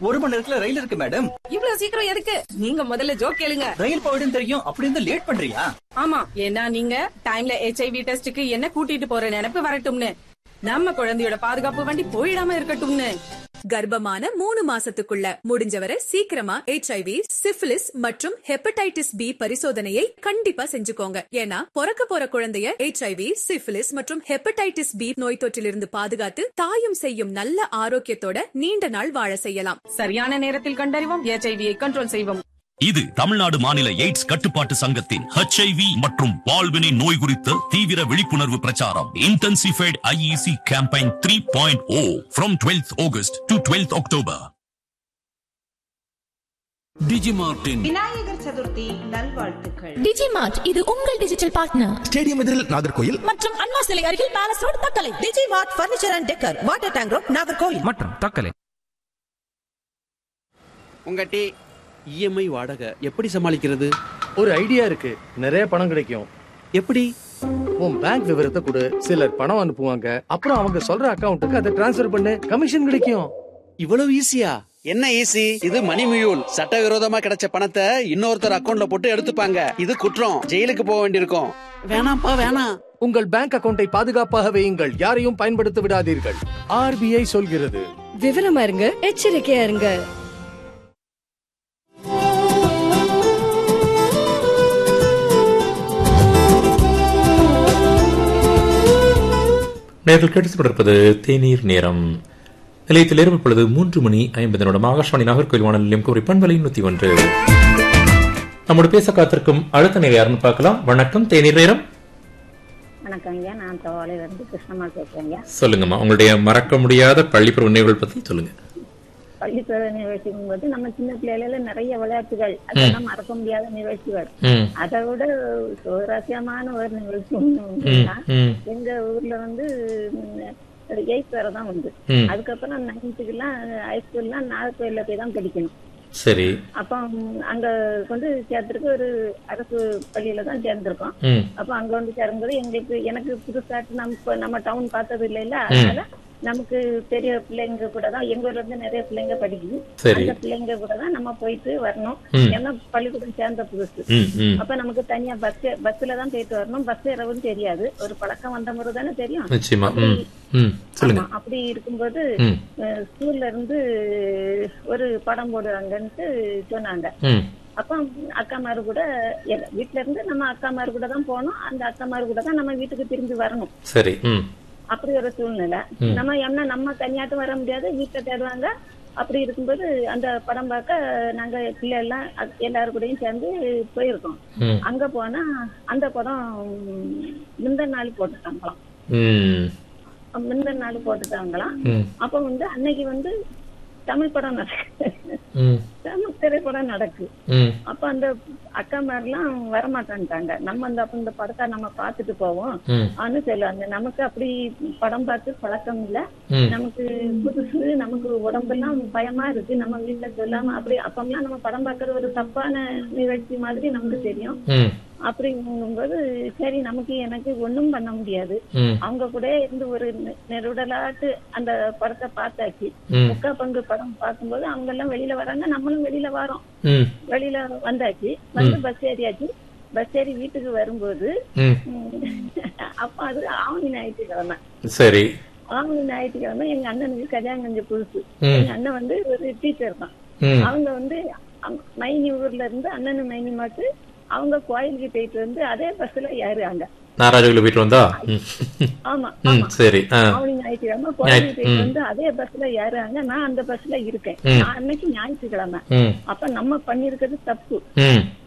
ஒரு மணி நேரத்துல ரயில் இருக்கு மேடம் இவ்வளவு சீக்கிரம் எதுக்கு நீங்க முதல்ல ஜோக் கேளுங்க ரயில் போயிடும் தெரியும் அப்படி இருந்தா லேட் பண்றியா ஆமா ஏன்னா நீங்க டைம்ல ஹெச்ஐவி டெஸ்டுக்கு என்ன கூட்டிட்டு போற நினைப்பு வரட்டும்னு நம்ம குழந்தையோட பாதுகாப்பு வண்டி போயிடாம இருக்கட்டும்னு கர்ப்பமான மூணு மாசத்துக்குள்ள முடிஞ்சவரை சீக்கிரமா ஹெச்ஐவி சிஃபிலிஸ் மற்றும் ஹெப்படைட்டிஸ் பி பரிசோதனையை கண்டிப்பா செஞ்சுக்கோங்க ஏன்னா பிறக்க போற குழந்தைய ஹெச்ஐவி சிஃபிலிஸ் மற்றும் ஹெப்படைட்டிஸ் பி நோய் தொற்றிலிருந்து பாதுகாத்து தாயும் செய்யும் நல்ல ஆரோக்கியத்தோட நீண்ட நாள் வாழ செய்யலாம் சரியான நேரத்தில் கண்டறிவோம் ஹெச்ஐவியை கண்ட்ரோல் செய்வோம் இது தமிழ்நாடு மாநில எய்ட்ஸ் கட்டுப்பாட்டு சங்கத்தின் ஹெச்ஐவி மற்றும் பால்வினை நோய் குறித்த தீவிர விழிப்புணர்வு பிரச்சாரம் intensified IEC campaign three point O from twelfth August to twelfth October டிஜிமார்டின் விநாயகர் சதுர்த்தி நல்வாழ்த்துக்கள் டிஜிமார்ட் இது உங்கள் டிஜிட்டல் பார்ட்னர் ஸ்டேடியம் எதிரில் நாகர்கோயில் மற்றும் அண்ணா சிலை அருகில் palace road Thuckalay Digimart furniture and decor water tank road Nagercoil மற்றும் தக்கலை உங்க டீ இஎம்ஐ வாடகை எப்படி சமாளிக்கிறது ஒரு ஐடியா இருக்கு நிறைய பணம் கிடைக்கும் எப்படி உன் பேங்க் விவரத்தை கொடு சிலர் பணம் அனுப்புவாங்க அப்புறம் அவங்க சொல்ற அக்கவுண்ட்டுக்கு அதை டிரான்ஸ்ஃபர் பண்ணு கமிஷன் கிடைக்கும் இவ்வளவு ஈஸியா என்ன ஈஸி இது மணி மியூல் சட்டவிரோதமா கிடைச்ச பணத்தை இன்னொருத்தர் அக்கவுண்ட்ல போட்டு எடுத்துப்பாங்க இது குற்றம் ஜெயிலுக்கு போக வேண்டியிருக்கும் வேணாம்ப்பா வேணாம் உங்கள் பேங்க் அக்கவுண்டை பாதுகாப்பாக வையுங்கள் யாரையும் பயன்படுத்த விடாதீர்கள் ஆர்பிஐ சொல்கிறது விவரமா இருங்க எச்சரிக்கையா இருங்க நேர்கள் கேட்டு கொண்டிருப்பது தேநீர் நேரம் நிலையத்தில் ஏறும் பொழுது மூன்று மணி ஐம்பது நிமிடம் ஆகாஷ்வாணி நாகர்கோயில் வானொலி நிலையம் கூறி பண்பலை நூத்தி ஒன்று நம்மோடு பேச காத்திருக்கும் அடுத்த நேரம் யாருன்னு பார்க்கலாம் வணக்கம் தேநீர் நேரம் வணக்கம் ஐயா நான் தோலையில இருந்து கிருஷ்ணம்மா பேசுறேங்க சொல்லுங்கம்மா உங்களுடைய மறக்க முடியாத பள்ளிப்பருவ நினைவுகள் பத்தி சொல்லுங்க பள்ளிப்பருவ நிகழ்ச்சிக்கும் போது நம்ம சின்ன பிள்ளையில நிறைய விளையாட்டுகள் அதெல்லாம் மறக்க முடியாத நிகழ்ச்சிகள் ம் அதை விட சுவாரஸ்யமான ஒரு நிகழ்ச்சி ஒண்ணு ம் உண்டுன்னா, ம் எங்க ஊர்ல வந்து எயித் வரை தான் உண்டு ம். அதுக்கப்புறம் நைன்த்துக்கெல்லாம் ஹைஸ்கூல்லாம் நாகர்கோயில்ல போய் தான் படிக்கணும் சரி அப்போ அங்க கொண்டு சேர்த்துருக்கு ஒரு அரசு பள்ளியில தான் சேர்ந்திருக்கோம் ம் அப்ப அங்க வந்து சேரும்போது எங்களுக்கு எனக்கு புதுசாட்டு நம்ம இப்ப நம்ம டவுன் பார்த்தது இல்லைல்ல அதனால நமக்கு பெரிய பிள்ளைங்க கூட தான் எங்க ஊர்ல இருந்து நிறைய பிள்ளைங்க படிக்குது சரி. அந்த பிள்ளைங்க கூட தான் நம்ம போயிட்டு வரணும் ம். ஏன்னா பள்ளிக்கூடம் சேர்ந்த புதுசு ம் ம் அப்ப நமக்கு தனியா பஸ் பஸ்ல தான் போயிட்டு வரணும் பஸ் ஏறவும் தெரியாது ஒரு பழக்கம் வந்த முறை தானே தெரியும் நிச்சயமா ம் ம் சொல்லுங்க ஆமா, அப்படி இருக்கும்போது ம் அஹ், ஸ்கூல்ல இருந்து ஒரு படம் போடுறாங்கன்ட்டு சொன்னாங்க ம் அப்ப அக்காமாரு கூட எல்ல- வீட்ல இருந்து நம்ம அக்காமாரு கூட தான் போனோம் அந்த அக்காமாரு கூட தான் நம்ம வீட்டுக்கு திரும்பி வரணும் சரி ம் அப்படி ஒரு சூழ்நிலை ம். நம்ம என்ன நம்ம தனியாட்டும் வர முடியாது வீட்டுல தேடுவாங்க அப்படி இருக்கும்போது அந்த படம் பார்க்க நாங்க பிள்ளை எல்லாம் அ- எல்லாரு கூடயும் சேர்ந்து போயிருக்கோம் ம் அங்க போனா அந்த படம் முந்தின நாள் போட்டுட்டாங்களாம் ம் முந்தின நாள் போட்டுட்டாங்களாம் ம் அப்ப வந்து அன்னைக்கு வந்து தமிழ் படம் நடக்கு ம் தமிழ் திரைப்படம் நடக்கு ம் அப்ப அந்த அக்கா மாதிரிலாம் வரமாட்டான்ட்டாங்க நம்ம அந்த அப்ப இந்த படத்தை நம்ம பார்த்துட்டு போவோம் ம் ஆனு சொல்லுவாங்க நமக்கு அப்படி படம் பார்த்து பழக்கம் இல்ல ம் நமக்கு புதுசு நமக்கு உடம்பெல்லாம் பயமா இருக்கு நம்ம வீட்டுல சொல்லாம அப்படி அப்பெல்லாம் நம்ம படம் பார்க்கறது ஒரு தப்பான நிகழ்ச்சி மாதிரி நமக்கு தெரியும் ம் அப்படிங்கும்போது சரி நமக்கு எனக்கு ஒண்ணும் பண்ண முடியாது ம் அவங்க கூட இருந்து ஒரு நெ- நெருடலாட்டு அந்த படத்தை பார்த்தாச்சு ம் முக்கா பங்கு படம் பார்க்கும்போது அவங்க எல்லாம் வெளியில வராங்க நம்மளும் வெளியில வரோம் ம் வெளியில வந்தாச்சு வந்து பஸ் ஏறியாச்சு பஸ் ஏறி வீட்டுக்கு வரும்போது ம் உம், அப்ப அது ஆவணி ஞாயிற்றுக்கிழமை சரி ஆவணி ஞாயிற்றுக்கிழமை எங்க அண்ணனுக்கு கல்யாணம் கொஞ்சம் புதுசு ம். எங்க அண்ணன் வந்து ஒரு டீச்சர் தான் ம் அவங்க வந்து அம்- மைனி ஊர்ல இருந்து அண்ணனு மைனி மாட்டு அவங்க கோயிலுக்கு போயிட்டு வந்து அதே பஸ்ல ஏறுறாங்க நாராஜகுல போயிட்டு வந்தா ம் ஆமா ம் ஆமா சரி ஆ ஆவணி ஞாயிற்றுக்கிழமை கோயிலுக்கு ஞாயிற்று- போயிட்டு ம். வந்து அதே பஸ்ல ஏறுறாங்க நான் அந்த பஸ்ல இருக்கேன் ம். நான் அன்னைக்கு ஞாயிற்றுக்கிழமை ம் அப்ப நம்ம பண்ணிருக்கிறது தப்பு ம்